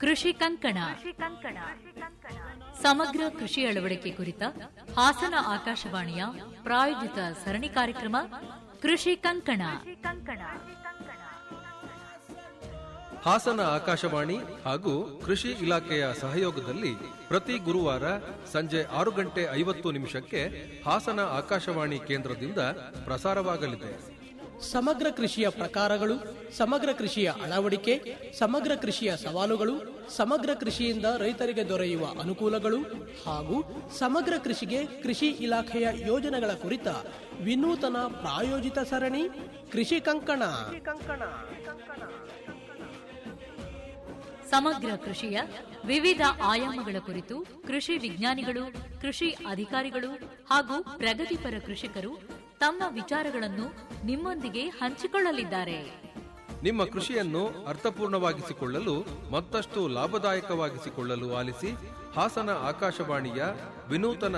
ಕೃಷಿ ಕಂಕಣ ಸಮಗ್ರ ಕೃಷಿ ಅಳವಡಿಕೆ ಕುರಿತ ಹಾಸನ ಆಕಾಶವಾಣಿಯ ಪ್ರಾಯೋಜಿತ ಸರಣಿ ಕಾರ್ಯಕ್ರಮ ಕೃಷಿ ಕಂಕಣ ಹಾಸನ ಆಕಾಶವಾಣಿ ಹಾಗೂ ಕೃಷಿ ಇಲಾಖೆಯ ಸಹಯೋಗದಲ್ಲಿ ಪ್ರತಿ ಗುರುವಾರ ಸಂಜೆ ಆರು ಗಂಟೆ ಐವತ್ತು ನಿಮಿಷಕ್ಕೆ ಹಾಸನ ಆಕಾಶವಾಣಿ ಕೇಂದ್ರದಿಂದ ಪ್ರಸಾರವಾಗಲಿದೆ ಸಮಗ್ರ ಕೃಷಿಯ ಪ್ರಕಾರಗಳು ಸಮಗ್ರ ಕೃಷಿಯ ಅಳವಡಿಕೆ ಸಮಗ್ರ ಕೃಷಿಯ ಸವಾಲುಗಳು ಸಮಗ್ರ ಕೃಷಿಯಿಂದ ರೈತರಿಗೆ ದೊರೆಯುವ ಅನುಕೂಲಗಳು ಹಾಗೂ ಸಮಗ್ರ ಕೃಷಿಗೆ ಕೃಷಿ ಇಲಾಖೆಯ ಯೋಜನೆಗಳ ಕುರಿತ ವಿನೂತನ ಪ್ರಾಯೋಜಿತ ಸರಣಿ ಕೃಷಿ ಕಂಕಣ ಸಮಗ್ರ ಕೃಷಿಯ ವಿವಿಧ ಆಯಾಮಗಳ ಕುರಿತು ಕೃಷಿ ವಿಜ್ಞಾನಿಗಳು ಕೃಷಿ ಅಧಿಕಾರಿಗಳು ಹಾಗೂ ಪ್ರಗತಿಪರ ಕೃಷಿಕರು ತಮ್ಮ ವಿಚಾರಗಳನ್ನು ನಿಮ್ಮೊಂದಿಗೆ ಹಂಚಿಕೊಳ್ಳಲಿದ್ದಾರೆ ನಿಮ್ಮ ಕೃಷಿಯನ್ನು ಅರ್ಥಪೂರ್ಣವಾಗಿಸಿಕೊಳ್ಳಲು ಮತ್ತಷ್ಟು ಲಾಭದಾಯಕವಾಗಿಸಿಕೊಳ್ಳಲು ಆಲಿಸಿ ಹಾಸನ ಆಕಾಶವಾಣಿಯ ವಿನೂತನ